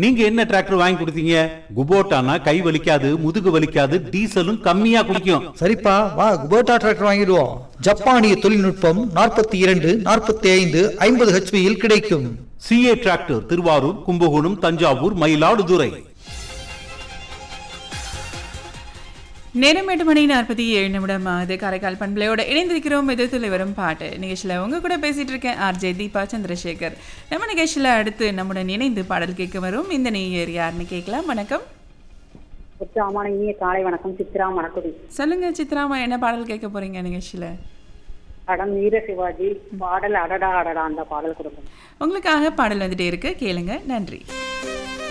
நீங்க என்ன டிராக்டர் வாங்கி கொடுத்தீங்க குபோட்டானா கை வலிக்காது முதுகு வலிக்காது டீசலும் கம்மியா குடிக்கும் சரிப்பா வா குபோட்டா டிராக்டர் வாங்கிடுவோம் ஜப்பானிய தொழில்நுட்பம் நாற்பத்தி இரண்டு நாற்பத்தி ஐந்து ஐம்பது ஹெச்பியில் கிடைக்கும் சிஏ டிராக்டர் திருவாரூர் கும்பகோணம் தஞ்சாவூர் மயிலாடுதுறை நேரம் எட்டு மணி நாற்பத்தி ஏழு நிமிடம் ஆகுது காரைக்கால் பண்பலையோட இணைந்திருக்கிறோம் எதிர்த்துல வரும் பாட்டு நிகழ்ச்சியில் உங்க கூட பேசிட்டு இருக்கேன் ஆர்ஜே தீபா சந்திரசேகர் நம்ம நிகழ்ச்சியில் அடுத்து நம்முடன் இணைந்து பாடல் கேட்க வரும் இந்த நேயர் யாருன்னு கேட்கலாம் வணக்கம் உற்சாகமான இனிய காலை வணக்கம் சித்ரா மணக்குடி சொல்லுங்க சித்ராமா என்ன பாடல் கேட்க போறீங்க நிகழ்ச்சியில் படம் வீர சிவாஜி பாடல் அடடா அடடா அந்த பாடல் கொடுக்கும் உங்களுக்காக பாடல் வந்துட்டே இருக்கு கேளுங்க நன்றி